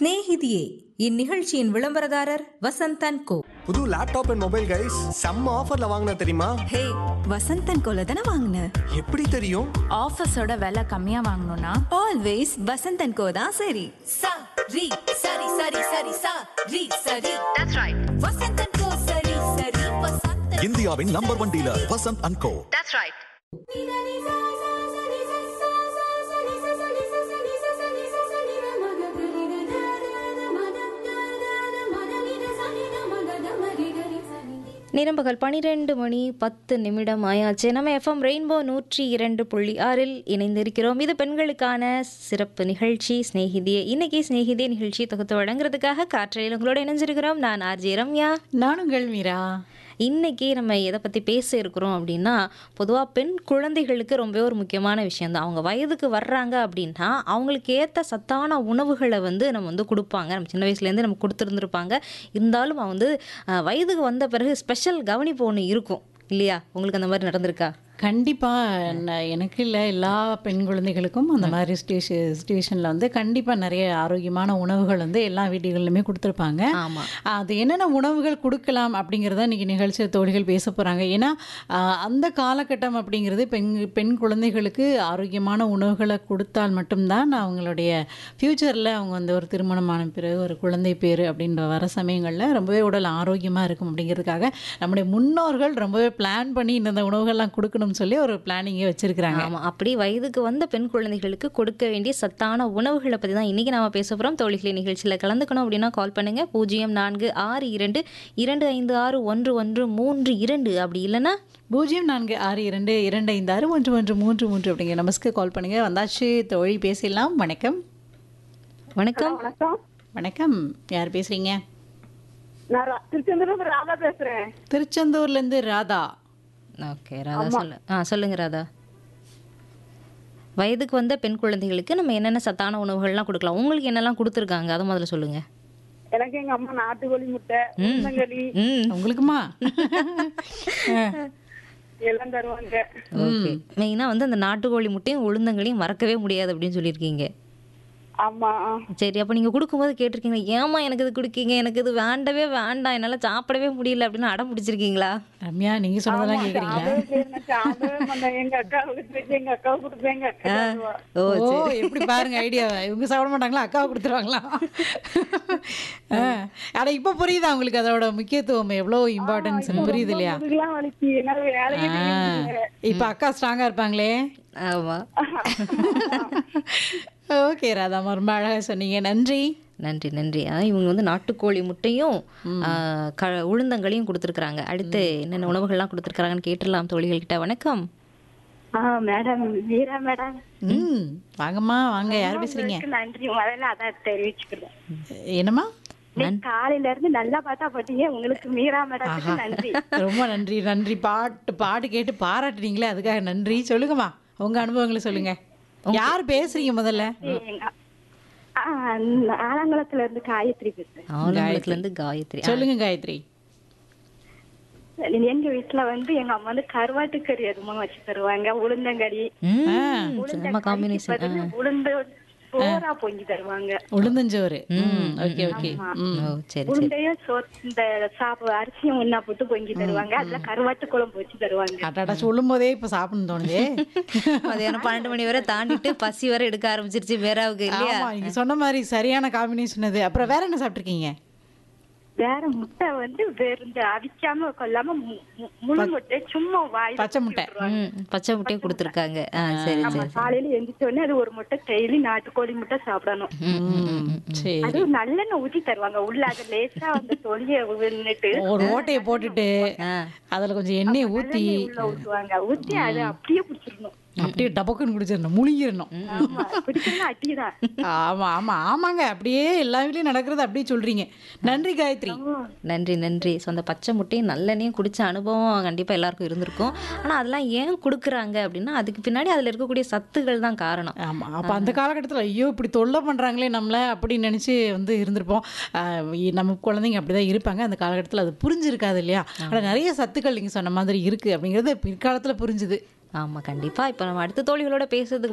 சிநேகிதியே இந்நிகழ்ச்சியின் விளம்பரதாரர் வசந்தன் கோ புது லேப்டாப் அண்ட் மொபைல் கைஸ் செம்ம ஆஃபர்ல வாங்கின தெரியுமா ஹே வசந்தன் கோல தானே வாங்கின எப்படி தெரியும் ஆஃபீஸோட விலை கம்மியா வாங்கணும்னா ஆல்வேஸ் வசந்தன் கோ தான் சரி sa ri sari sari sari sa ri sari that's right vasantan ko sari sari vasantan இந்தியாவின் number one dealer Vasanth and co that's right நேரம் பகல் பனிரெண்டு மணி பத்து நிமிடம் ஆயாச்சு நம்ம எஃப்எம் ரெயின்போ நூற்றி இரண்டு புள்ளி ஆறில் இணைந்திருக்கிறோம் இது பெண்களுக்கான சிறப்பு நிகழ்ச்சி ஸ்நேகிதியே இன்னைக்கு ஸ்நேகிதியே நிகழ்ச்சி தொகுத்து வழங்குறதுக்காக காற்றையில் உங்களோட இணைஞ்சிருக்கிறோம் நான் ஆர்ஜே ரம்யா நானுங்கள் மீரா இன்னைக்கு நம்ம எதை பற்றி பேச இருக்கிறோம் அப்படின்னா பொதுவாக பெண் குழந்தைகளுக்கு ரொம்பவே ஒரு முக்கியமான விஷயம் தான் அவங்க வயதுக்கு வர்றாங்க அப்படின்னா அவங்களுக்கு ஏற்ற சத்தான உணவுகளை வந்து நம்ம வந்து கொடுப்பாங்க நம்ம சின்ன வயசுலேருந்து நம்ம கொடுத்துருந்துருப்பாங்க இருந்தாலும் அவங்க வந்து அஹ், வயதுக்கு வந்த பிறகு ஸ்பெஷல் கவனிப்பு ஒன்று இருக்கும் இல்லையா உங்களுக்கு அந்த மாதிரி நடந்திருக்கா கண்டிப்பாக எனக்கு இல்லை எல்லா பெண் குழந்தைகளுக்கும் அந்த மாதிரி ஸ்டேஷ ஸ்டேஷனில் வந்து கண்டிப்பாக நிறைய ஆரோக்கியமான உணவுகள் வந்து எல்லா வீடுகளிலுமே கொடுத்துருப்பாங்க ஆமாம் அது என்னென்ன உணவுகள் கொடுக்கலாம் அப்படிங்கிறத இன்றைக்கி நிகழ்ச்சி தோழிகள் பேச போகிறாங்க ஏன்னா ஆஹ், அந்த காலகட்டம் அப்படிங்கிறது பெண் பெண் குழந்தைகளுக்கு ஆரோக்கியமான உணவுகளை கொடுத்தால் மட்டும்தான் அவங்களுடைய ஃப்யூச்சரில் அவங்க வந்து ஒரு திருமணமான பிறகு ஒரு குழந்தை பேர் அப்படின்ற வர சமயங்களில் ரொம்பவே உடல் ஆரோக்கியமாக இருக்கும் அப்படிங்கிறதுக்காக நம்முடைய முன்னோர்கள் ரொம்பவே பிளான் பண்ணி இந்தந்த உணவுகள்லாம் கொடுக்கணும்னு சொல்லி ஒரு பிளானிங்கே வச்சுருக்கிறாங்க ஆமாம் அப்படி வயதுக்கு வந்த பெண் குழந்தைகளுக்கு கொடுக்க வேண்டிய சத்தான உணவுகளை பற்றி தான் இன்றைக்கி நாம பேச போகிறோம் தோழிகளை நிகழ்ச்சியில் கலந்துக்கணும் அப்படின்னா கால் பண்ணுங்கள் பூஜ்ஜியம் நான்கு ஆறு இரண்டு இரண்டு ஐந்து ஆறு ஒன்று ஒன்று மூன்று இரண்டு அப்படி இல்லைன்னா பூஜ்ஜியம் நான்கு ஆறு இரண்டு இரண்டு ஐந்து ஆறு ஒன்று ஒன்று மூன்று மூன்று அப்படிங்கிற நமஸ்க்கு கால் பண்ணுங்கள் வந்தாச்சு தோழி பேசிடலாம் வணக்கம் வணக்கம் வணக்கம் யார் பேசுகிறீங்க நான் ரா- திருச்செந்தூர்ல ராதா பேசுறேன் திருச்செந்தூர்லேருந்து ராதா ஓகே ராதா சொல்லு ஆ சொல்லுங்க ராதா வயதுக்கு வந்த பெண் குழந்தைகளுக்கு நம்ம என்னென்ன சத்தான உணவுகள்லாம் கொடுக்கலாம் உங்களுக்கு என்னெல்லாம் கொடுத்துருக்காங்க அதை முதல்ல சொல்லுங்க எனக்கு எங்க அம்மா நாட்டுக்கோழி முட்டை உளுந்தங்களி ம் உங்களுக்குமா எல்லாம் தருவாங்க ஓகே மெயினாக வந்து அந்த நாட்டுக்கோழி முட்டையும் உளுந்தங்களையும் மறக்கவே முடியாது அப்படின்னு சொல்லியிருக்கீங்க ஆமா சரி அப்போ நீங்கள் கொடுக்கும்போது கேட்டிருக்கீங்க ஏமா எனக்கு இது கொடுக்கீங்க எனக்கு இது வேண்டவே வேண்டாம் என்னால் சாப்பிடவே முடியல அப்படின்னு அடம் பிடிச்சிருக்கீங்களா ரம்யா நீங்கள் சொன்னதெல்லாம் கேட்குறீங்களா சாப்பிடவே செய்யறேன், சாப்பிடவே மாட்டேன். எங்க அக்காவுக்கு தெரிஞ்சு எங்க அக்காவுக்கு கொடுப்பேன் எங்க அக்கா சாப்பிடுவா. ஓ ஓ எப்படி பாருங்க ஐடியா இவங்க சாப்பிட மாட்டாங்களா அக்காவை கொடுத்துருவாங்களா ஆனால் இப்போ புரியுதா உங்களுக்கு அதோட முக்கியத்துவம் எவ்வளோ இம்பார்ட்டன்ஸ் புரியுது இல்லையா முதுகுலாம் வலிக்கு என்னால வேலையே செய்ய முடியல. இப்போ அக்கா ஸ்ட்ராங்காக இருப்பாங்களே ஆமாம் ஓகே ராதாமா ரொம்ப அழகாக சொன்னீங்க நன்றி நன்றி நன்றி அதான் இவங்க வந்து நாட்டுக்கோழி முட்டையும் ஆ, க உளுந்தங்களையும் கொடுத்துருக்குறாங்க அடுத்து என்னென்ன உணவுகள்லாம் கொடுத்துருக்குறாங்கன்னு கேட்டுடலாம் தோழிகள் கிட்ட வணக்கம் ஆ மேடம் வீரா மேடம் ம் வாங்கம்மா வாங்க யார் பேசுறீங்க உங்களுக்கு நன்றி முதல்ல அதான் தெரிவிச்சுக்கிறேன் என்னம்மா நீங்க காலையில இருந்து நல்லா பார்த்தா போட்டீங்க உங்களுக்கு மீரா மேடத்துக்கு நன்றி ரொம்ப நன்றி நன்றி பாட்டு பாட்டு கேட்டு பாராட்டுறீங்களே அதுக்காக நன்றி சொல்லுங்கம்மா உங்க அனுபவங்களை சொல்லுங்க யார் பேசுறீங்க முதல்ல எங்க ஆ, ஆலங்குளத்துல இருந்து காயத்ரி பேசுறேன் ஆலங்குளத்துல இருந்து காயத்ரி ஆ, சொல்லுங்க காயத்ரி எங்க வீட்டுல வந்து எங்க அம்மா வந்து கருவாட்டு கறி அதிகமா வச்சு தருவாங்க உளுந்தங்கறி ம், செம்ம காம்பினேஷன் பதிலு உளுந்து சோறா பொங்கி தருவாங்க உளுந்தஞ்சோறு ம் ஓகே ஓகே ம் ஓ சரி சரி உளுந்தையும் சோ இந்த சாப்பு அரிசியும் ஒண்ணா போட்டு பொங்கி தருவாங்க அதுல கருவாட்டு குழம்பு வச்சு தருவாங்க அட்டாடா சொல்லும் போதே இப்போ சாப்பிடணும் தோணுதே மதியானம் பன்னெண்டு மணி வரை தாண்டிட்டு பசி வரை எடுக்க ஆரம்பிச்சிருச்சு வேறாவுக்கு இல்லையா ஆமா நீங்க சொன்ன மாதிரி சரியான காம்பினேஷன் அது அப்புறம் வேற என்ன சாப்பிட்டுருக்கீங்க வேற முட்டை வந்து வேற இந்த அவிக்காம கொல்லாம மு- மு- முழு முட்டை சும்மா வாய் பச்சை முட்டை ம் பச்சை முட்டையும் கொடுத்துருக்காங்க ஆ சரி சரி காலையில எந்திரிச்ச உடனே அது ஒரு முட்டை டெய்லி நாட்டுக்கோழி முட்டை சாப்பிடணும் ம் சரி அது நல்லெண்ணெய் ஊத்தி தருவாங்க உள்ள அது லேசா அந்த தொலிய விண்ணுட்டு ஒரு ஓட்டையை போட்டுட்டு அதுல கொஞ்சம் எண்ணெயை ஊத்தி உள்ள ஊத்துவாங்க ஊத்தி அதை அப்படியே பிடிச்சிடணும் அப்படியே டபக்குன்னு குடிச்சிடணும் முழுங்கிடணும் ஆமா பிடிக்கணும் அட்டிதான் ஆமா ஆமா ஆமாங்க அப்படியே எல்லா வீட்லயும் நடக்கிறது அப்படியே சொல்றீங்க நன்றி காயத்ரி நன்றி நன்றி ஸோ அந்த பச்சை முட்டையும் நல்லெண்ணையும் குடிச்ச அனுபவம் கண்டிப்பாக எல்லாருக்கும் இருந்திருக்கும் ஆனால் அதெல்லாம் ஏன் கொடுக்குறாங்க அப்படின்னா அதுக்கு பின்னாடி அதில் இருக்கக்கூடிய சத்துகள் தான் காரணம் ஆமா அப்ப அந்த காலகட்டத்துல ஐயோ இப்படி தொல்லை பண்றாங்களே நம்மள அப்படின்னு நினைச்சு வந்து இருந்திருப்போம் ஆஹ் இ- நம்ம குழந்தைங்க அப்படிதான் இருப்பாங்க அந்த காலகட்டத்துல அது புரிஞ்சிருக்காது இல்லையா ஆனா நிறைய சத்துக்கள் நீங்க சொன்ன மாதிரி இருக்கு அப்படிங்கிறது பிற்காலத்துல புரிஞ்சுது ஆமாம் கண்டிப்பாக இப்போ நம்ம அடுத்த தோழிகளோட பேசுறதுக்கு